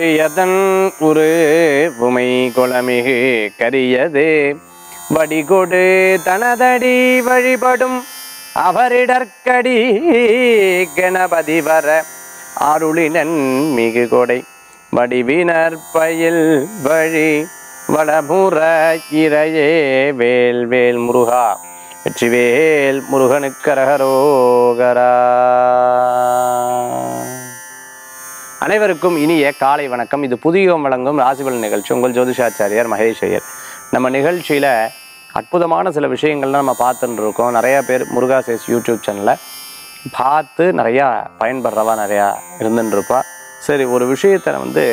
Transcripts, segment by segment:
கொடியதன் உரு உமை குளமிகு கரியது வடிகொடு தனதடி வழிபடும் அவரிடற்கடி கணபதி வர அருளினன் மிகு கொடை வடிவினர் பயில் வழி வடமுற இறையே வேல் வேல் முருகா வெற்றிவேல் முருகனுக்கரகரோகரா அனைவருக்கும் இனிய காலை வணக்கம் இது புதியம் வழங்கும் ராசிபலன் நிகழ்ச்சி உங்கள் ஜோதிஷாச்சாரியார் மகேஷ் ஐயர் நம்ம நிகழ்ச்சியில் அற்புதமான சில விஷயங்கள்லாம் நம்ம பார்த்துட்டு இருக்கோம் நிறையா பேர் முருகாசேஸ் யூடியூப் சேனலில் பார்த்து நிறையா பயன்படுறவா நிறையா இருந்துட்டு இருப்பா சரி ஒரு விஷயத்தை வந்து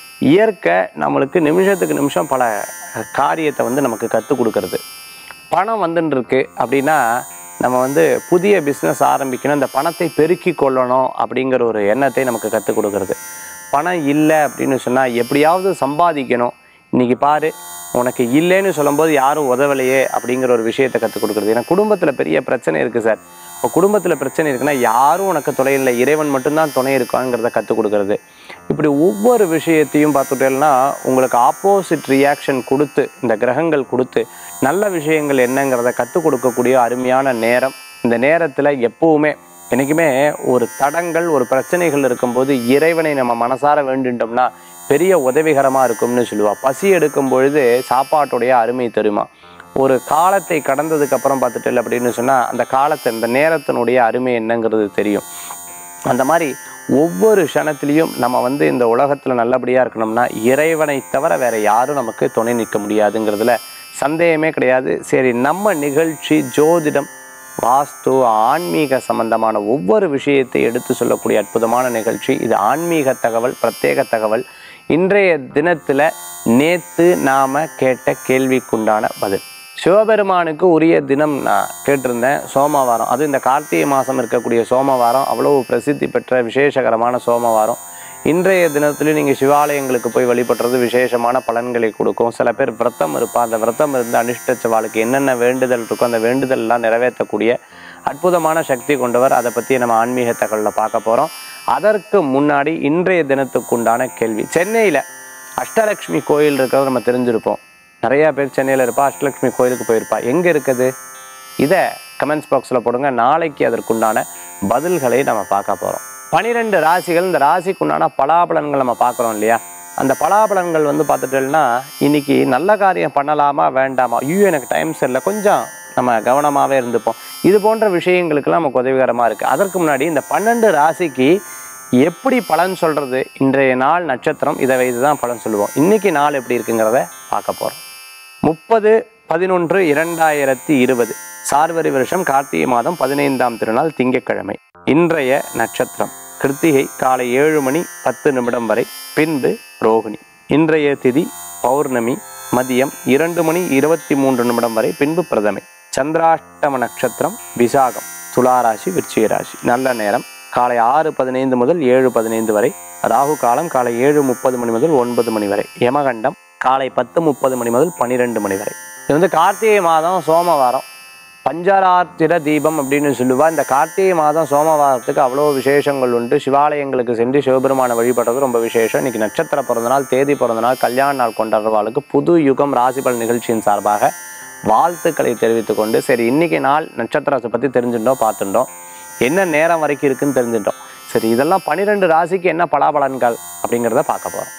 இயற்கை நம்மளுக்கு நிமிஷத்துக்கு நிமிஷம் பல காரியத்தை வந்து நமக்கு கற்றுக் கொடுக்கறது பணம் வந்துன்னு இருக்கு அப்படின்னா நம்ம வந்து புதிய பிஸ்னஸ் ஆரம்பிக்கணும் இந்த பணத்தை பெருக்கி கொள்ளணும் அப்படிங்கிற ஒரு எண்ணத்தை நமக்கு கற்றுக் கொடுக்கறது பணம் இல்லை அப்படின்னு சொன்னால் எப்படியாவது சம்பாதிக்கணும் இன்னைக்கு பாரு உனக்கு இல்லைன்னு சொல்லும்போது யாரும் உதவலையே அப்படிங்கிற ஒரு விஷயத்தை கற்றுக் கொடுக்குறது ஏன்னா குடும்பத்தில் பெரிய பிரச்சனை இருக்குது சார் இப்போ குடும்பத்தில் பிரச்சனை இருக்குன்னா யாரும் உனக்கு துணை இல்லை இறைவன் மட்டும்தான் துணை இருக்காங்கிறத கற்றுக் கொடுக்கறது இப்படி ஒவ்வொரு விஷயத்தையும் பார்த்துட்டேன்னா உங்களுக்கு ஆப்போசிட் ரியாக்ஷன் கொடுத்து இந்த கிரகங்கள் கொடுத்து நல்ல விஷயங்கள் என்னங்கிறத கற்றுக் கொடுக்கக்கூடிய அருமையான நேரம் இந்த நேரத்தில் எப்பவுமே என்றைக்குமே ஒரு தடங்கள் ஒரு பிரச்சனைகள் இருக்கும்போது இறைவனை நம்ம மனசார வேண்டிட்டோம்னா பெரிய உதவிகரமாக இருக்கும்னு சொல்லுவா பசி எடுக்கும் பொழுது சாப்பாட்டுடைய அருமை தெரியுமா ஒரு காலத்தை கடந்ததுக்கு அப்புறம் பார்த்துட்டு அப்படின்னு சொன்னால் அந்த காலத்தை இந்த நேரத்தினுடைய அருமை என்னங்கிறது தெரியும் அந்த மாதிரி ஒவ்வொரு க்ஷணத்திலையும் நம்ம வந்து இந்த உலகத்தில் நல்லபடியாக இருக்கணும்னா இறைவனை தவிர வேற யாரும் நமக்கு துணை நிற்க முடியாதுங்கிறதுல சந்தேகமே கிடையாது சரி நம்ம நிகழ்ச்சி ஜோதிடம் வாஸ்து ஆன்மீக சம்பந்தமான ஒவ்வொரு விஷயத்தை எடுத்து சொல்லக்கூடிய அற்புதமான நிகழ்ச்சி இது ஆன்மீக தகவல் பிரத்யேக தகவல் இன்றைய தினத்தில் நேத்து நாம கேட்ட கேள்விக்குண்டான பதில் சிவபெருமானுக்கு உரிய தினம் நான் கேட்டிருந்தேன் சோமவாரம் அது இந்த கார்த்திகை மாதம் இருக்கக்கூடிய சோமவாரம் அவ்வளவு பிரசித்தி பெற்ற விசேஷகரமான சோமவாரம் இன்றைய தினத்துலையும் நீங்கள் சிவாலயங்களுக்கு போய் வழிபடுறது விசேஷமான பலன்களை கொடுக்கும் சில பேர் விரதம் இருப்பா அந்த விரதம் இருந்து அனுஷ்டிச்ச வாழ்க்கை என்னென்ன வேண்டுதல் இருக்கோ அந்த வேண்டுதல் எல்லாம் நிறைவேற்றக்கூடிய அற்புதமான சக்தி கொண்டவர் அதை பற்றி நம்ம ஆன்மீக தகவலில் பார்க்க போகிறோம் அதற்கு முன்னாடி இன்றைய தினத்துக்கு உண்டான கேள்வி சென்னையில் அஷ்டலக்ஷ்மி கோயில் இருக்கிறது நம்ம தெரிஞ்சிருப்போம் நிறையா பேர் சென்னையில் இருப்பா அஷ்டலக்ஷ்மி கோயிலுக்கு போயிருப்பா எங்கே இருக்குது இதை கமெண்ட்ஸ் பாக்ஸில் போடுங்க நாளைக்கு அதற்குண்டான பதில்களை நம்ம பார்க்க போகிறோம் பனிரெண்டு ராசிகள் இந்த ராசிக்குண்டான பலாபலன்கள் நம்ம பார்க்குறோம் இல்லையா அந்த பலாபலன்கள் வந்து பார்த்துட்டோம்னா இன்னைக்கு நல்ல காரியம் பண்ணலாமா வேண்டாமா ஐயோ எனக்கு டைம் சரியில்லை கொஞ்சம் நம்ம கவனமாகவே இருந்துப்போம் இது போன்ற விஷயங்களுக்கெல்லாம் நமக்கு உதவிகரமாக இருக்குது அதற்கு முன்னாடி இந்த பன்னெண்டு ராசிக்கு எப்படி பலன் சொல்கிறது இன்றைய நாள் நட்சத்திரம் இதை வைத்து தான் பலன் சொல்லுவோம் இன்னைக்கு நாள் எப்படி இருக்குங்கிறத பார்க்க போகிறோம் முப்பது பதினொன்று இரண்டாயிரத்தி இருபது சார்வரி வருஷம் கார்த்திகை மாதம் பதினைந்தாம் திருநாள் திங்கட்கிழமை இன்றைய நட்சத்திரம் கிருத்திகை காலை ஏழு மணி பத்து நிமிடம் வரை பின்பு ரோகிணி இன்றைய திதி பௌர்ணமி மதியம் இரண்டு மணி இருபத்தி மூன்று நிமிடம் வரை பின்பு பிரதமை சந்திராஷ்டம நட்சத்திரம் விசாகம் துளாராசி விருச்சிக ராசி நல்ல நேரம் காலை ஆறு பதினைந்து முதல் ஏழு பதினைந்து வரை ராகு காலம் காலை ஏழு முப்பது மணி முதல் ஒன்பது மணி வரை யமகண்டம் காலை பத்து முப்பது மணி முதல் பன்னிரெண்டு மணி வரை இது வந்து கார்த்திகை மாதம் சோமவாரம் பஞ்சராத்திர தீபம் அப்படின்னு சொல்லுவா இந்த கார்த்திகை மாதம் சோமவாரத்துக்கு அவ்வளோ விசேஷங்கள் உண்டு சிவாலயங்களுக்கு சென்று சிவபெருமானை வழிபடுறது ரொம்ப விசேஷம் இன்னைக்கு நட்சத்திர பிறந்த நாள் தேதி பிறந்த நாள் கல்யாண நாள் கொண்டாடுறவாளுக்கு புது யுகம் ராசிபல் நிகழ்ச்சியின் சார்பாக வாழ்த்துக்களை தெரிவித்துக் கொண்டு சரி இன்னைக்கு நாள் நட்சத்திரத்தை பற்றி தெரிஞ்சுட்டோம் பார்த்துட்டோம் என்ன நேரம் வரைக்கும் இருக்குன்னு தெரிஞ்சுட்டோம் சரி இதெல்லாம் பன்னிரெண்டு ராசிக்கு என்ன பலாபலன்கள் அப்படிங்கிறத பார்க்க போகிறோம்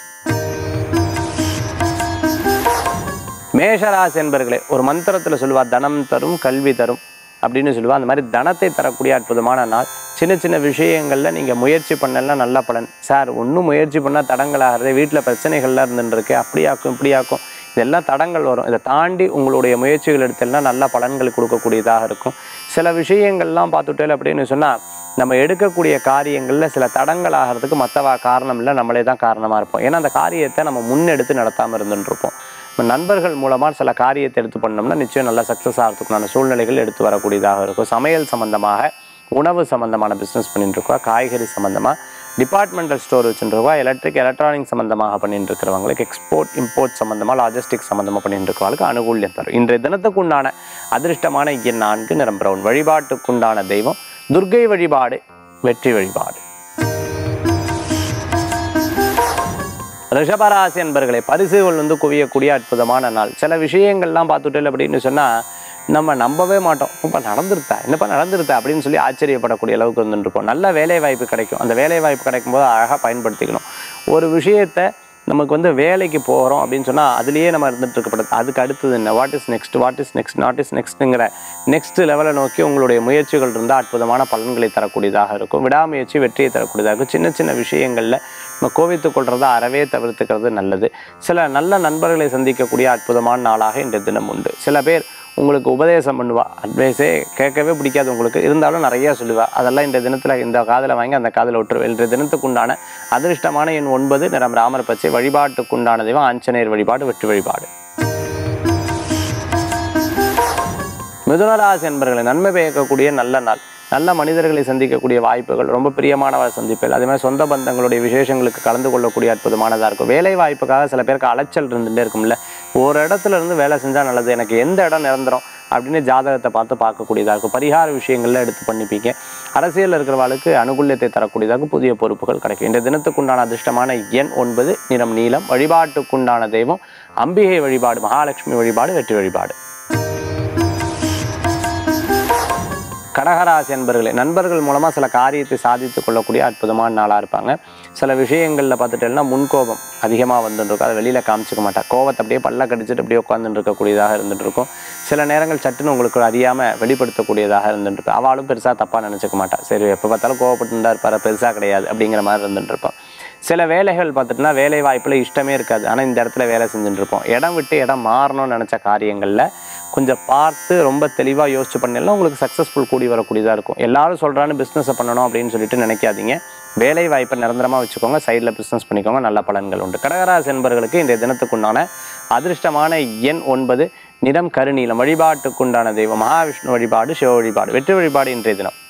மேஷராசி என்பர்களே ஒரு மந்திரத்தில் சொல்லுவா தனம் தரும் கல்வி தரும் அப்படின்னு சொல்லுவா அந்த மாதிரி தனத்தை தரக்கூடிய அற்புதமான நாள் சின்ன சின்ன விஷயங்களில் நீங்கள் முயற்சி பண்ணலாம் நல்ல பலன் சார் ஒன்றும் முயற்சி பண்ணால் தடங்களாகிறது வீட்டில் பிரச்சனைகள்லாம் இருந்துருக்கு அப்படியாக்கும் இப்படியாக்கும் இதெல்லாம் தடங்கள் வரும் இதை தாண்டி உங்களுடைய முயற்சிகள் எடுத்தெல்லாம் நல்ல பலன்கள் கொடுக்கக்கூடியதாக இருக்கும் சில விஷயங்கள்லாம் பார்த்துட்டேன் அப்படின்னு சொன்னால் நம்ம எடுக்கக்கூடிய காரியங்களில் சில தடங்கள் ஆகிறதுக்கு மற்றவா காரணம் இல்லை நம்மளே தான் காரணமாக இருப்போம் ஏன்னா அந்த காரியத்தை நம்ம முன்னெடுத்து நடத்தாமல் இருந்துட்டு இருப்போம் நம்ம நண்பர்கள் மூலமாக சில காரியத்தை எடுத்து பண்ணோம்னா நிச்சயம் நல்லா சக்ஸஸ் ஆகிறதுக்குண்டான சூழ்நிலைகள் எடுத்து வரக்கூடியதாக இருக்கும் சமையல் சம்மந்தமாக உணவு சம்மந்தமான பிஸ்னஸ் பண்ணிட்டு இருக்கோம் காய்கறி சம்மந்தமாக டிபார்ட்மெண்டல் ஸ்டோர் வச்சுருக்கோம் எலக்ட்ரிக் எலக்ட்ரானிக் சம்மந்தமாக பண்ணிட்டு இருக்கிறவங்களுக்கு எக்ஸ்போர்ட் இம்போர்ட் சம்மந்தமாக லாஜிஸ்டிக் சம்மந்தமாக பண்ணிட்டு இருக்கிறவங்களுக்கு அனுகூல்யம் தரும் இன்றைய தினத்துக்குண்டான அதிர்ஷ்டமான எண் நான்கு நிறம் பிரவுன் வழிபாட்டுக்குண்டான தெய்வம் துர்க்கை வழிபாடு வெற்றி வழிபாடு ரிஷபராசி என்பர்களே பரிசுகள் வந்து குவியக்கூடிய அற்புதமான நாள் சில விஷயங்கள்லாம் பார்த்துட்டு அப்படின்னு சொன்னால் நம்ம நம்பவே மாட்டோம் இப்போ நடந்துருத்தா என்னப்பா நடந்துருத்தா அப்படின்னு சொல்லி ஆச்சரியப்படக்கூடிய அளவுக்கு வந்துருப்போம் நல்ல வேலை வாய்ப்பு கிடைக்கும் அந்த வேலை வாய்ப்பு கிடைக்கும் போது அழகாக பயன்படுத்திக்கணும் ஒரு விஷயத்தை நமக்கு வந்து வேலைக்கு போகிறோம் அப்படின்னு சொன்னால் அதுலேயே நம்ம இருந்துட்டு இருக்கப்படுது அதுக்கு அடுத்தது என்ன what is next what is next not is நெக்ஸ்ட்டுங்கிற நெக்ஸ்ட் லெவலை நோக்கி உங்களுடைய முயற்சிகள் இருந்தால் அற்புதமான பலன்களை தரக்கூடியதாக இருக்கும் விடாமுயற்சி வெற்றியை தரக்கூடியதாக இருக்கும் சின்ன சின்ன விஷயங்களில் நம்ம கோவித்துக் கொள்றதை அறவே தவிர்த்துக்கிறது நல்லது சில நல்ல நண்பர்களை சந்திக்கக்கூடிய அற்புதமான நாளாக இன்றைய தினம் உண்டு சில பேர் உங்களுக்கு உபதேசம் பண்ணுவா அட்வைஸே கேட்கவே பிடிக்காது உங்களுக்கு இருந்தாலும் நிறையா சொல்லுவா அதெல்லாம் இந்த தினத்தில் இந்த காதில் வாங்கி அந்த காதில் விட்டுருவேன் இன்றைய தினத்துக்குண்டான அதிர்ஷ்டமான எண் ஒன்பது நிறம் ராமர் பச்சை வழிபாட்டுக்குண்டான தெய்வம் ஆஞ்சநேயர் வழிபாடு வெற்றி வழிபாடு மிதுனராசி என்பர்களை நன்மை பயக்கக்கூடிய நல்ல நாள் நல்ல மனிதர்களை சந்திக்கக்கூடிய வாய்ப்புகள் ரொம்ப பிரியமானவரை சந்திப்பில் அதே மாதிரி சொந்த பந்தங்களுடைய விசேஷங்களுக்கு கலந்து கொள்ளக்கூடிய அற்புதமானதாக இருக்கும் வேலை வாய்ப்புக்காக சில பேருக்கு அலைச்சல் இருந்துகிட்டே இருக்கும்ல ஒரு இடத்துல இருந்து வேலை செஞ்சால் நல்லது எனக்கு எந்த இடம் நிரந்தரம் அப்படின்னு ஜாதகத்தை பார்த்து பார்க்கக்கூடியதாக இருக்கும் பரிகார விஷயங்கள்ல எடுத்து பண்ணிப்பீங்க அரசியலில் இருக்கிறவர்களுக்கு அனுகூல்யத்தை தரக்கூடியதாக புதிய பொறுப்புகள் கிடைக்கும் இந்த தினத்துக்குண்டான அதிர்ஷ்டமான எண் ஒன்பது நிறம் நீளம் வழிபாட்டுக்குண்டான தெய்வம் அம்பிகை வழிபாடு மகாலட்சுமி வழிபாடு வெற்றி வழிபாடு கடகராசி என்பர்களே நண்பர்கள் மூலமாக சில காரியத்தை சாதித்து கொள்ளக்கூடிய அற்புதமான நாளாக இருப்பாங்க சில விஷயங்களில் பார்த்துட்டேன்னா முன்கோபம் அதிகமாக வந்துட்டு இருக்கும் அதை வெளியில் காமிச்சிக்க மாட்டா கோவத்தை அப்படியே பல்ல கடிச்சிட்டு அப்படியே உட்காந்துட்டு இருக்கக்கூடியதாக இருந்துட்டு இருக்கும் சில நேரங்கள் சட்டுன்னு உங்களுக்கு அறியாமல் வெளிப்படுத்தக்கூடியதாக இருந்துட்டு இருக்கும் அவளும் பெருசாக தப்பாக நினச்சிக்க மாட்டா சரி எப்போ பார்த்தாலும் கோவப்பட்டு இருப்பார் பெருசாக கிடையாது அப்படிங்கிற மாதிரி இருந்துட்டு இருப்பான் சில வேலைகள் பார்த்துட்டுனா வேலை வாய்ப்பில் இஷ்டமே இருக்காது ஆனால் இந்த இடத்துல வேலை செஞ்சுட்டு இருப்போம் இடம் விட்டு இடம் மாறணும்னு நினச்ச காரியங்களில் கொஞ்சம் பார்த்து ரொம்ப தெளிவாக யோசிச்சு பண்ணலாம் உங்களுக்கு சக்ஸஸ்ஃபுல் கூடி வரக்கூடியதாக இருக்கும் எல்லாரும் சொல்கிறான்னு பிஸ்னஸை பண்ணணும் அப்படின்னு சொல்லிட்டு நினைக்காதீங்க வேலை வாய்ப்பை நிரந்தரமாக வச்சுக்கோங்க சைடில் பிஸ்னஸ் பண்ணிக்கோங்க நல்ல பலன்கள் உண்டு கடகராசி என்பவர்களுக்கு இன்றைய தினத்துக்குண்டான அதிர்ஷ்டமான எண் ஒன்பது நிறம் கருநீலம் வழிபாட்டுக்குண்டான தெய்வம் மகாவிஷ்ணு வழிபாடு சிவ வழிபாடு வெற்றி வழிபாடு இன்றைய தினம்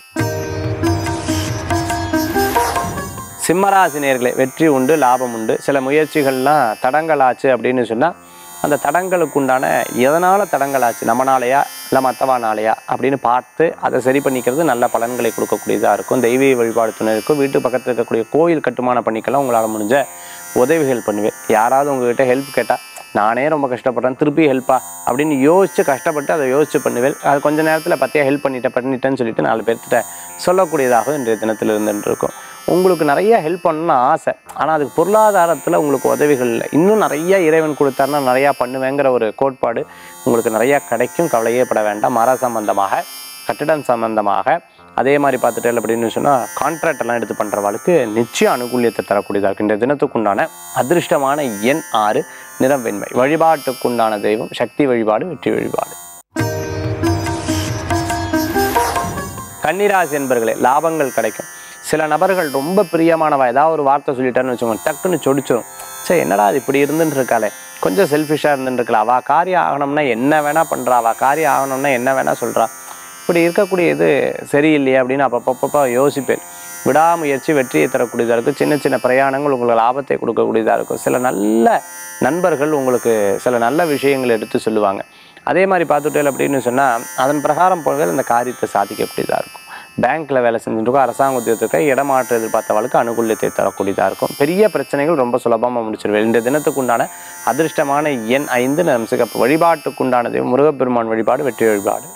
சிம்மராசி நேர்களே வெற்றி உண்டு லாபம் உண்டு சில முயற்சிகள்லாம் தடங்கலாச்சு அப்படின்னு சொன்னால் அந்த தடங்களுக்கு உண்டான எதனால் தடங்கலாச்சு நம்மனாலையா இல்லை மற்றவானாலையா அப்படின்னு பார்த்து அதை சரி பண்ணிக்கிறது நல்ல பலன்களை கொடுக்கக்கூடியதாக இருக்கும் தெய்வீக வழிபாடு துணை இருக்கும் வீட்டு பக்கத்தில் இருக்கக்கூடிய கோயில் கட்டுமானம் பண்ணிக்கலாம் உங்களால் முடிஞ்ச உதவிகள் பண்ணுவேன் யாராவது உங்ககிட்ட ஹெல்ப் கேட்டால் நானே ரொம்ப கஷ்டப்படுறேன் திருப்பி ஹெல்ப்பா அப்படின்னு யோசிச்சு கஷ்டப்பட்டு அதை யோசிச்சு பண்ணுவேன் அது கொஞ்ச நேரத்தில் பற்றியா ஹெல்ப் பண்ணிட்டேன் பண்ணிட்டேன்னு சொல்லிட்டு நாலு பேர்த்திட்ட சொல்லக்கூடியதாக இன்றைய தினத்தில் இருந்துட்டு இருக்கும் உங்களுக்கு நிறைய ஹெல்ப் பண்ணணும்னு ஆசை ஆனால் அதுக்கு பொருளாதாரத்தில் உங்களுக்கு உதவிகள் இல்லை இன்னும் நிறைய இறைவன் கொடுத்தாருன்னா நிறையா பண்ணுவேங்கிற ஒரு கோட்பாடு உங்களுக்கு நிறையா கிடைக்கும் கவலையே பட வேண்டாம் மர சம்பந்தமாக கட்டிடம் சம்பந்தமாக அதே மாதிரி பார்த்துட்டு அப்படின்னு சொன்னால் கான்ட்ராக்ட் எல்லாம் எடுத்து பண்ணுறவாளுக்கு நிச்சயம் அனுகூலியத்தை தரக்கூடியதாக இருக்கு இந்த தினத்துக்குண்டான அதிர்ஷ்டமான எண் ஆறு நிறம் வெண்மை வழிபாட்டுக்குண்டான தெய்வம் சக்தி வழிபாடு வெற்றி வழிபாடு கன்னிராசி என்பர்களே லாபங்கள் கிடைக்கும் சில நபர்கள் ரொம்ப பிரியமானவா ஏதாவது ஒரு வார்த்தை சொல்லிட்டான்னு வச்சுக்கோங்க டக்குன்னு சொடிச்சிடும் சரி என்னடா அது இப்படி இருந்துட்டு இருக்காளே கொஞ்சம் செல்ஃபிஷாக இருந்துட்டு இருக்கலாம் அவள் காரியம் ஆகணும்னா என்ன வேணால் பண்ணுறா அவள் காரியம் ஆகணும்னா என்ன வேணால் சொல்கிறா இப்படி இருக்கக்கூடிய இது சரியில்லையே அப்படின்னு அப்பப்பப்போ யோசிப்பேன் விடாமுயற்சி வெற்றியை தரக்கூடியதாக இருக்கும் சின்ன சின்ன பிரயாணங்கள் உங்களுக்கு லாபத்தை கொடுக்கக்கூடியதாக இருக்கும் சில நல்ல நண்பர்கள் உங்களுக்கு சில நல்ல விஷயங்கள் எடுத்து சொல்லுவாங்க அதே மாதிரி பார்த்துட்டேன் அப்படின்னு சொன்னால் அதன் பிரகாரம் போலவே அந்த காரியத்தை சாதிக்கக்கூடியதாக இருக்கும் பேங்க்கில் வேலை செஞ்சுருக்கோம் அரசாங்க உத்தியோகத்துக்கு இடமாற்று எதிர்பார்த்தவளுக்கு அனுகூல்யத்தை தரக்கூடியதாக இருக்கும் பெரிய பிரச்சனைகள் ரொம்ப சுலபமாக முடிச்சிருவேன் இந்த தினத்துக்குண்டான அதிர்ஷ்டமான எண் ஐந்து நம் சிகப்பு வழிபாட்டுக்குண்டானது முருகப்பெருமான் வழிபாடு வெற்றி வழிபாடு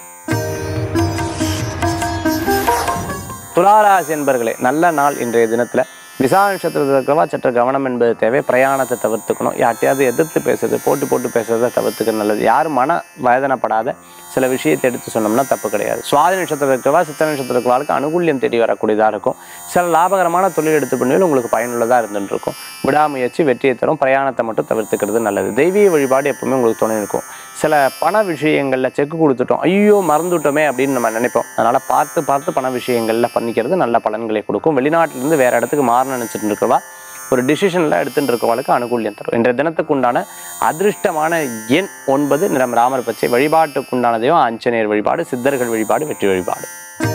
துளாராசி என்பர்களே நல்ல நாள் இன்றைய தினத்தில் விசா நட்சத்திரத்தில் இருக்கிறவா சற்று கவனம் என்பது தேவை பிரயாணத்தை தவிர்த்துக்கணும் யார்ட்டையாவது எதிர்த்து பேசுறது போட்டு போட்டு பேசுறதை தவிர்த்துக்க நல்லது யாரும் மன வேதனைப்படாத சில விஷயத்தை எடுத்து சொன்னோம்னா தப்பு கிடையாது சுவாதி நட்சத்திரம் இருக்கிறவா சித்த நட்சத்திரம் இருக்கிறவாளுக்கு அனுகூல்யம் தேடி வரக்கூடியதாக இருக்கும் சில லாபகரமான தொழில் எடுத்து பண்ணுவேன் உங்களுக்கு பயனுள்ளதாக இருந்துட்டு இருக்கும் விடாமுயற்சி வெற்றியை தரும் பிரயாணத்தை மட்டும் தவிர்த்துக்கிறது நல்லது தெய்வீக வழிபாடு எப்பவுமே உங்களுக்கு துணை இருக்கும் சில பண விஷயங்களில் செக்கு கொடுத்துட்டோம் ஐயோ மறந்துட்டோமே அப்படின்னு நம்ம நினைப்போம் அதனால் பார்த்து பார்த்து பண விஷயங்களில் பண்ணிக்கிறது நல்ல பலன்களை கொடுக்கும் வெளிநாட்டிலேருந்து வேறு இடத்துக்கு மாற நினச்சிட்டு இருக்கிறவா ஒரு டிசிஷனில் எடுத்துட்டு இருக்கவளுக்கு அனுகூல்யம் தரும் இன்றைய தினத்துக்கு உண்டான அதிர்ஷ்டமான எண் ஒன்பது நிறம் ராமர் பச்சை வழிபாட்டுக்குண்டான தெய்வம் ஆஞ்சநேயர் வழிபாடு சித்தர்கள் வழிபாடு வெற்றி வழிபாடு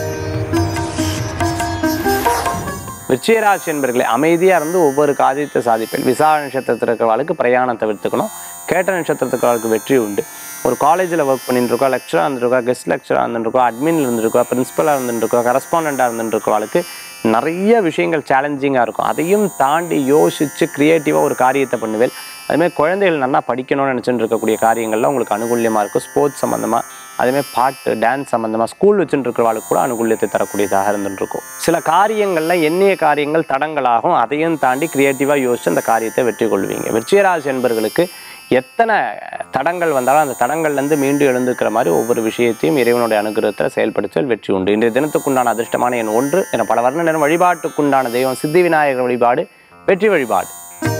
விருச்சிகராசி என்பர்களே அமைதியாக இருந்து ஒவ்வொரு காரியத்தை சாதிப்பேன் விசா நட்சத்திரத்தில் இருக்கிறவளுக்கு பிரயாணம் தவிர்த்துக்கணும் கேட்ட நட்சத்திரத்துக்கு வெற்றி உண்டு ஒரு காலேஜில் ஒர்க் பண்ணிட்டு இருக்கோம் லெக்சராக இருந்துருக்கோம் கெஸ்ட் லெக்சராக இருந்துருக்கோம் அட்மின்ல இருந்திருக்கோம் பிரின்சிபலாக இருந்துருக்கோம் கரஸ்பாண்டாக இருந்துருக்கோம் நிறைய விஷயங்கள் சேலஞ்சிங்காக இருக்கும் அதையும் தாண்டி யோசித்து க்ரியேட்டிவாக ஒரு காரியத்தை பண்ணுவேன் அதுமாதிரி குழந்தைகள் நல்லா படிக்கணும்னு நினச்சிட்டு இருக்கக்கூடிய காரியங்கள்லாம் உங்களுக்கு அனுகூல்யமாக இருக்கும் ஸ்போர்ட்ஸ் சம்மந்தமாக அதேமாதிரி பாட்டு டான்ஸ் சம்மந்தமாக ஸ்கூல் வச்சுட்டு இருக்கிறவாளுக்கு கூட அனுகூல்யத்தை தரக்கூடியதாக இருந்துட்டு இருக்கும் சில காரியங்கள்ல எண்ணிய காரியங்கள் தடங்களாகும் அதையும் தாண்டி க்ரியேட்டிவாக யோசிச்சு அந்த காரியத்தை வெற்றி கொள்வீங்க விருச்சிகராசி என்பர்களுக்கு எத்தனை தடங்கள் வந்தாலும் அந்த தடங்கள்லேருந்து மீண்டும் எழுந்துக்கிற மாதிரி ஒவ்வொரு விஷயத்தையும் இறைவனுடைய அனுகிரகத்தில் செயல்படுத்தல் வெற்றி உண்டு இன்றைய தினத்துக்குண்டான அதிர்ஷ்டமான எண் ஒன்று என பல வர்ண நேரம் வழிபாட்டுக்குண்டான தெய்வம் சித்தி விநாயகர் வழிபாடு வெற்றி வழிபாடு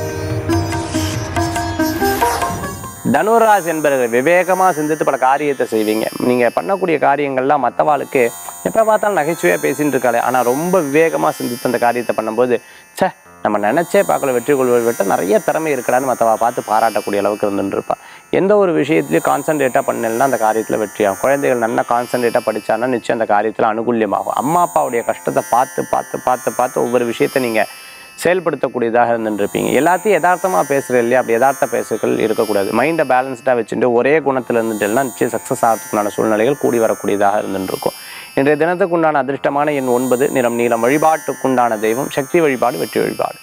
தனுராஜ் என்பவர்கள் விவேகமாக சிந்தித்து பல காரியத்தை செய்வீங்க நீங்கள் பண்ணக்கூடிய காரியங்கள்லாம் மற்றவாளுக்கு எப்போ பார்த்தாலும் நகைச்சுவையாக பேசிட்டு இருக்காளே ஆனால் ரொம்ப விவேகமாக சிந்தித்து அந்த காரியத்தை பண்ணும்போது ச்சே நம்ம நினச்சே பார்க்கல வெற்றி கொள்வது விட்டு நிறைய திறமை இருக்கடான்னு மற்றவா பார்த்து பாராட்டக்கூடிய அளவுக்கு இருந்துட்டு இருப்பான் எந்த ஒரு விஷயத்துலையும் கான்சன்ட்ரேட்டாக பண்ணலன்னா அந்த காரியத்தில் வெற்றியாகும் குழந்தைகள் நல்லா கான்சன்ட்ரேட்டாக படித்தாங்கன்னா நிச்சயம் அந்த காரியத்தில் அனுகூல்யமாகும் அம்மா அப்பாவுடைய கஷ்டத்தை பார்த்து பார்த்து பார்த்து பார்த்து ஒவ்வொரு விஷயத்தை நீங்கள் செயல்படுத்தக்கூடியதாக இருந்துருப்பீங்க எல்லாத்தையும் யதார்த்தமாக பேசுகிற இல்லையா அப்படி யதார்த்த பேசுகள் இருக்கக்கூடாது மைண்டை பேலன்ஸ்டாக வச்சுட்டு ஒரே குணத்தில் இருந்துட்டுனா நிச்சயம் சக்ஸஸ் ஆகிறதுக்குண்டான சூழ்நிலைகள் கூடி வரக்கூடியதாக இருந்துருக்கும் இன்றைய தினத்துக்கு உண்டான அதிர்ஷ்டமான எண் ஒன்பது நிறம் நீளம் வழிபாட்டுக்குண்டான தெய்வம் சக்தி வழிபாடு வெற்றி வழிபாடு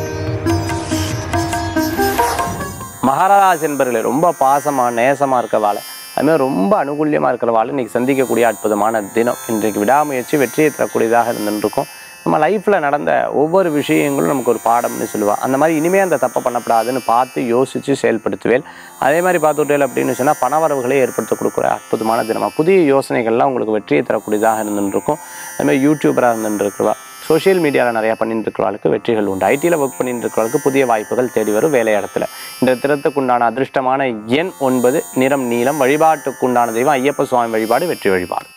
மகாராஜ் என்பர்களே ரொம்ப பாசமாக நேசமாக இருக்கவாள் அதுமாதிரி ரொம்ப அனுகூல்யமாக இருக்கிறவாள் இன்னைக்கு சந்திக்கக்கூடிய அற்புதமான தினம் இன்றைக்கு விடாமுயற்சி வெற்றியை தரக்கூடியதாக இருந்துருக்கும் நம்ம லைஃப்பில் நடந்த ஒவ்வொரு விஷயங்களும் நமக்கு ஒரு பாடம்னு சொல்லுவாள் அந்த மாதிரி இனிமேல் அந்த தப்பை பண்ணக்கூடாதுன்னு பார்த்து யோசித்து செயல்படுத்துவேன் அதே மாதிரி பார்த்துட்டேன் அப்படின்னு சொன்னால் பணவரவுகளை ஏற்படுத்த கொடுக்குற அற்புதமான தினமாக புதிய யோசனைகள்லாம் உங்களுக்கு வெற்றியை தரக்கூடியதாக இருந்துருக்கும் அதுமாதிரி யூடியூபராக இருந்துருக்குவா சோஷியல் மீடியாவில் நிறையா பண்ணிட்டு இருக்கிறவளுக்கு வெற்றிகள் உண்டு ஐடியில் ஒர்க் பண்ணிட்டு இருக்கிறவளுக்கு புதிய வாய்ப்புகள் தேடி வரும் வேலை இடத்துல இந்த திறத்துக்குண்டான அதிர்ஷ்டமான எண் ஒன்பது நிறம் நீளம் வழிபாட்டுக்குண்டான தெய்வம் ஐயப்ப சுவாமி வழிபாடு வெற்றி வழிபாடு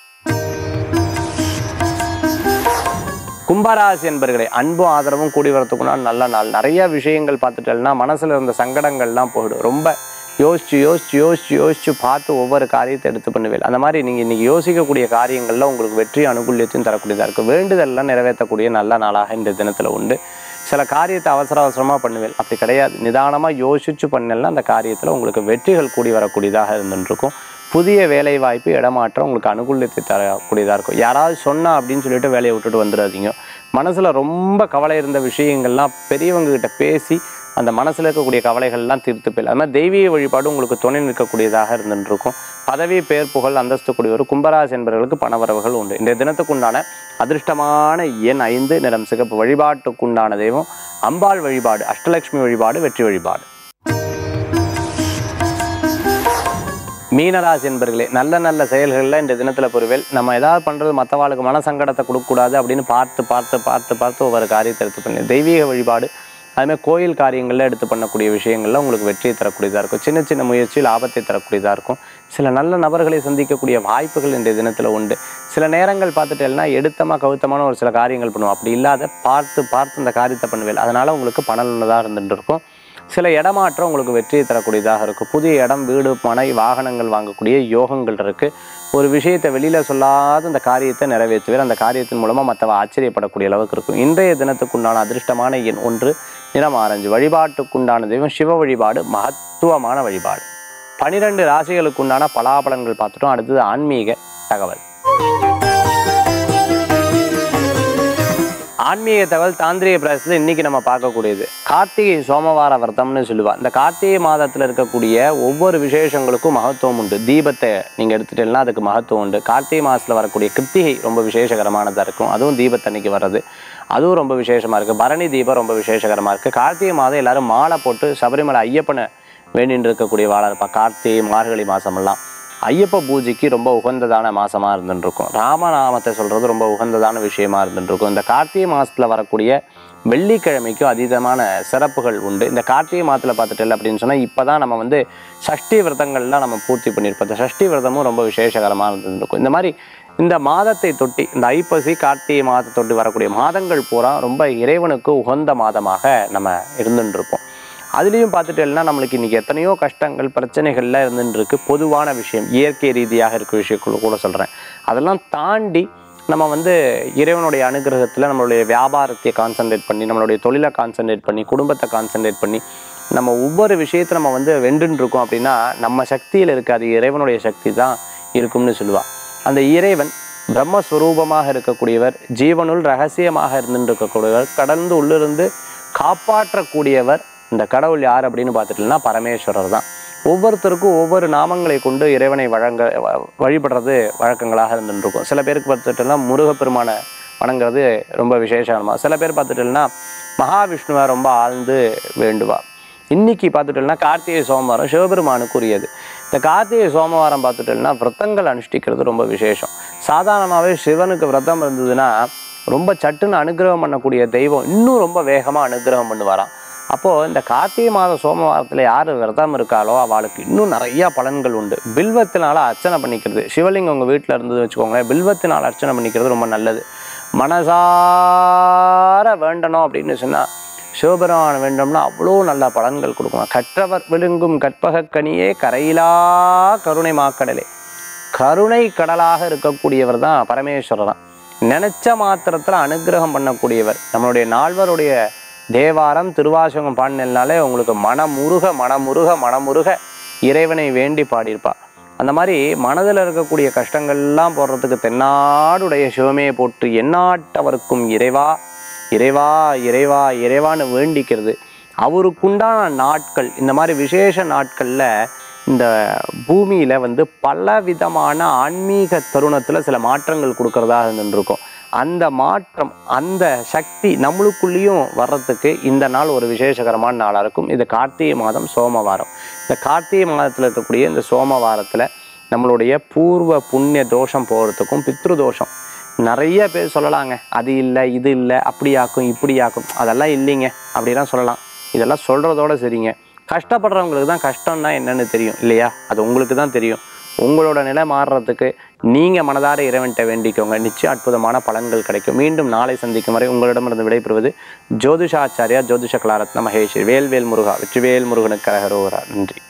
கும்பராசி என்பர்களே அன்பும் ஆதரவும் கூடி வரத்துக்குண்டான நல்ல நாள் நிறைய விஷயங்கள் பார்த்துட்டேன்னா மனசில் இருந்த சங்கடங்கள்லாம் போயிடும் ரொம்ப யோசிச்சு யோசிச்சு யோசிச்சு யோசிச்சு பார்த்து ஒவ்வொரு காரியத்தை எடுத்து பண்ணுவேன் அந்த மாதிரி நீங்கள் இன்றைக்கி யோசிக்கக்கூடிய காரியங்களில் உங்களுக்கு வெற்றி அனுகூல்யத்தையும் தரக்கூடியதாக இருக்கும் வேண்டுதல்லாம் நிறைவேற்றக்கூடிய நல்ல நாளாக இந்த தினத்தில் உண்டு சில காரியத்தை அவசர அவசரமாக பண்ணுவேன் அப்படி கிடையாது நிதானமாக யோசிச்சு பண்ணலன்னா அந்த காரியத்தில் உங்களுக்கு வெற்றிகள் கூடி வரக்கூடியதாக இருந்துருக்கும் புதிய வேலை வாய்ப்பு இடமாற்றம் உங்களுக்கு அனுகூலத்தை தரக்கூடியதாக இருக்கும் யாராவது சொன்னா அப்படின்னு சொல்லிட்டு வேலையை விட்டுட்டு வந்துடாதீங்க மனசில் ரொம்ப கவலை இருந்த விஷயங்கள்லாம் பெரியவங்க கிட்ட பேசி அந்த மனசில் இருக்கக்கூடிய கவலைகள்லாம் தீர்த்து போயிடலாம் அது மாதிரி தெய்வீக வழிபாடு உங்களுக்கு துணை நிற்கக்கூடியதாக இருந்துட்டு இருக்கும் பதவி பேர் புகழ் அந்தஸ்து கூடியவர் கும்பராசி என்பவர்களுக்கு பணவரவுகள் உண்டு இன்றைய தினத்துக்குண்டான அதிர்ஷ்டமான எண் ஐந்து நிறம் சிகப்பு வழிபாட்டுக்குண்டான தெய்வம் அம்பாள் வழிபாடு அஷ்டலட்சுமி வழிபாடு வெற்றி வழிபாடு மீனராசி என்பர்களே நல்ல நல்ல செயல்களில் இந்த தினத்தில் பொறுவேல் நம்ம ஏதாவது பண்ணுறது மற்றவாளுக்கு மன சங்கடத்தை கொடுக்கக்கூடாது அப்படின்னு பார்த்து பார்த்து பார்த்து பார்த்து ஒவ்வொரு காரியத்தை எடுத்து பண்ணி தெய்வீக வழிபாடு அதுமாதிரி கோயில் காரியங்களில் எடுத்து பண்ணக்கூடிய விஷயங்கள்ல உங்களுக்கு வெற்றியை தரக்கூடியதாக இருக்கும் சின்ன சின்ன முயற்சியில் ஆபத்தை தரக்கூடியதாக இருக்கும் சில நல்ல நபர்களை சந்திக்கக்கூடிய வாய்ப்புகள் இன்றைய தினத்தில் உண்டு சில நேரங்கள் பார்த்துட்டேன்னா எடுத்தமாக கவுத்தமான ஒரு சில காரியங்கள் பண்ணுவோம் அப்படி இல்லாத பார்த்து பார்த்து அந்த காரியத்தை பண்ணுவேன் அதனால் உங்களுக்கு பணம் இருந்துட்டு இருக்கும் சில இடமாற்றம் உங்களுக்கு வெற்றியை தரக்கூடியதாக இருக்கும் புதிய இடம் வீடு மனை வாகனங்கள் வாங்கக்கூடிய யோகங்கள் இருக்குது ஒரு விஷயத்தை வெளியில் சொல்லாத அந்த காரியத்தை நிறைவேற்றுவேன் அந்த காரியத்தின் மூலமாக மற்றவ ஆச்சரியப்படக்கூடிய அளவுக்கு இருக்கும் இன்றைய தினத்துக்குண்டான அதிர்ஷ்டமான எண் ஒன்று நிறம் ஆரஞ்சு வழிபாட்டுக்குண்டான தெய்வம் சிவ வழிபாடு மகத்துவமான வழிபாடு பனிரெண்டு ராசிகளுக்குண்டான பலாபலன்கள் பார்த்துட்டோம் அடுத்தது ஆன்மீக தகவல் ஆன்மீக தகவல் தாந்திரிக பிரதேசத்தில் இன்னைக்கு நம்ம பார்க்கக்கூடியது கார்த்திகை சோமவார விரதம்னு சொல்லுவா இந்த கார்த்திகை மாதத்தில் இருக்கக்கூடிய ஒவ்வொரு விசேஷங்களுக்கும் மகத்துவம் உண்டு தீபத்தை நீங்கள் எடுத்துட்டீங்கன்னா அதுக்கு மகத்துவம் உண்டு கார்த்திகை மாதத்தில் வரக்கூடிய கிருத்திகை ரொம்ப விசேஷகரமானதாக இருக்கும் அதுவும் தீபத்தன்னைக்கு வர்றது அதுவும் ரொம்ப விசேஷமாக இருக்குது பரணி தீபம் ரொம்ப விசேஷகரமாக இருக்குது கார்த்திகை மாதம் எல்லாரும் மாலை போட்டு சபரிமலை ஐயப்பனை வேண்டின்னு இருக்கக்கூடிய வாழை இருப்பா கார்த்திகை மார்கழி மாதமெல்லாம் ஐயப்ப பூஜைக்கு ரொம்ப உகந்ததான மாசமா இருந்துருக்கும் ராமநாமத்தை சொல்றது ரொம்ப உகந்ததான விஷயமா இருந்துருக்கும் இந்த கார்த்திகை மாசத்துல வரக்கூடிய வெள்ளிக்கிழமைக்கும் அதீதமான சிறப்புகள் உண்டு இந்த கார்த்திகை மாதத்தில் பார்த்துட்டு அப்படின்னு சொன்னால் இப்போ தான் நம்ம வந்து சஷ்டி விரதங்கள்லாம் நம்ம பூர்த்தி பண்ணியிருப்போம் இந்த சஷ்டி விரதமும் ரொம்ப விசேஷகரமாக இருந்துருக்கும் இந்த மாதிரி இந்த மாதத்தை தொட்டி இந்த ஐப்பசி கார்த்திகை மாதத்தை தொட்டி வரக்கூடிய மாதங்கள் பூரா ரொம்ப இறைவனுக்கு உகந்த மாதமாக நம்ம இருந்துட்டு இருப்போம் அதுலேயும் பார்த்துட்டேன்னா நம்மளுக்கு இன்றைக்கி எத்தனையோ கஷ்டங்கள் பிரச்சனைகள்லாம் இருந்துட்டு இருக்கு பொதுவான விஷயம் இயற்கை ரீதியாக இருக்க விஷயங்கள் கூட சொல்கிறேன் அதெல்லாம் தாண்டி நம்ம வந்து இறைவனுடைய அனுகிரகத்தில் நம்மளுடைய வியாபாரத்தை கான்சென்ட்ரேட் பண்ணி நம்மளுடைய தொழிலை கான்சென்ட்ரேட் பண்ணி குடும்பத்தை கான்சென்ட்ரேட் பண்ணி நம்ம ஒவ்வொரு விஷயத்தை நம்ம வந்து வென்றுன்னு இருக்கோம் அப்படின்னா நம்ம சக்தியில் இருக்காது இறைவனுடைய சக்தி தான் இருக்கும்னு சொல்லுவாள் அந்த இறைவன் பிரம்மஸ்வரூபமாக இருக்கக்கூடியவர் ஜீவனுள் ரகசியமாக இருந்துட்டு இருக்கக்கூடியவர் கடந்து உள்ளிருந்து காப்பாற்றக்கூடியவர் இந்த கடவுள் யார் அப்படின்னு பார்த்துட்டீங்கன்னா பரமேஸ்வரர் தான் ஒவ்வொருத்தருக்கும் ஒவ்வொரு நாமங்களை கொண்டு இறைவனை வழங்க வ- வழிபடுறது வழக்கங்களாக இருந்துட்டு இருக்கும் சில பேருக்கு பார்த்துட்டோம்னா முருகப்பெருமானை வணங்குறது ரொம்ப விசேஷமா சில பேர் பார்த்துட்டோம்னா மகாவிஷ்ணுவை ரொம்ப ஆழ்ந்து வேண்டுவா இன்னைக்கு பார்த்துட்டோம்னா கார்த்திகை சோமவாரம் சிவபெருமானுக்கு உரியது இந்த கார்த்திகை சோமவாரம் பார்த்துட்டோம்னா விரதங்கள் அனுஷ்டிக்கிறது ரொம்ப விசேஷம் சாதாரணமாகவே சிவனுக்கு விரதம் இருந்ததுன்னா ரொம்ப சட்டுன்னு அனுகிரகம் பண்ணக்கூடிய தெய்வம் இன்னும் ரொம்ப வேகமாக அனுகிரகம் பண்ணுவாராம் அப்போது இந்த கார்த்திகை மாத சோமவாரத்தில் யார் விரதம் இருக்காளோ அவளுக்கு இன்னும் நிறையா பலன்கள் உண்டு பில்வத்தினால அர்ச்சனை பண்ணிக்கிறது சிவலிங்கம் உங்கள் வீட்டில் இருந்தது வச்சுக்கோங்களேன் பில்வத்தினால் அர்ச்சனை பண்ணிக்கிறது ரொம்ப நல்லது மனசார வேண்டணும் அப்படின்னு சொன்னால் சிவபெருமானை வேண்டோம்னா அவ்வளோ நல்ல பலன்கள் கொடுக்கணும் கற்றவர் விழுங்கும் கற்பகக் கனியே கரையிலா கருணை மாக்கடலே கருணை கடலாக இருக்கக்கூடியவர் தான் பரமேஸ்வரர் தான் நினைச்ச மாத்திரத்தில் அனுகிரகம் பண்ணக்கூடியவர் நம்மளுடைய நால்வருடைய தேவாரம் திருவாசகம் பாடினாலே உங்களுக்கு மனமுருக மனமுருக மனமுருக இறைவனை வேண்டி பாடியிருப்பா அந்த மாதிரி மனதில் இருக்கக்கூடிய கஷ்டங்கள்லாம் போடுறதுக்கு தென்னாடுடைய சிவமே போற்று எந்நாட்டவருக்கும் இறைவா இறைவா இறைவா இறைவான்னு வேண்டிக்கிறது அவருக்குண்டான நாட்கள் இந்த மாதிரி விசேஷ நாட்களில் இந்த பூமியில் வந்து பல விதமான ஆன்மீக தருணத்தில் சில மாற்றங்கள் கொடுக்கறதா இருந்துருக்கும் அந்த மாற்றம் அந்த சக்தி நம்மளுக்குள்ளேயும் வர்றதுக்கு இந்த நாள் ஒரு விசேஷகரமான நாளாக இருக்கும் இது கார்த்திகை மாதம் சோமவாரம் இந்த கார்த்திகை மாதத்தில் இருக்கக்கூடிய இந்த சோமவாரத்தில் நம்மளுடைய பூர்வ புண்ணிய தோஷம் போகிறதுக்கும் பித்ரு தோஷம் நிறைய பேர் சொல்லலாங்க அது இல்லை இது இல்லை அப்படியாக்கும் இப்படியாக்கும் அதெல்லாம் இல்லைங்க அப்படிலாம் சொல்லலாம் இதெல்லாம் சொல்கிறதோட சரிங்க கஷ்டப்படுறவங்களுக்கு தான் கஷ்டம்னா என்னன்னு தெரியும் இல்லையா அது உங்களுக்கு தான் தெரியும் உங்களோட நிலை மாறுறதுக்கு நீங்கள் மனதார இறைவன்கிட்ட வேண்டிக்கோங்க நிச்சயம் அற்புதமான பலன்கள் கிடைக்கும் மீண்டும் நாளை சந்திக்கும் வரை உங்களிடமிருந்து விடைபெறுவது ஜோதிஷாச்சாரியா ஜோதிஷ கலாரத்ன மகேஷ் வேல்வேல் முருகா வெற்றிவேல் முருகனுக்கு கரகரோகரா நன்றி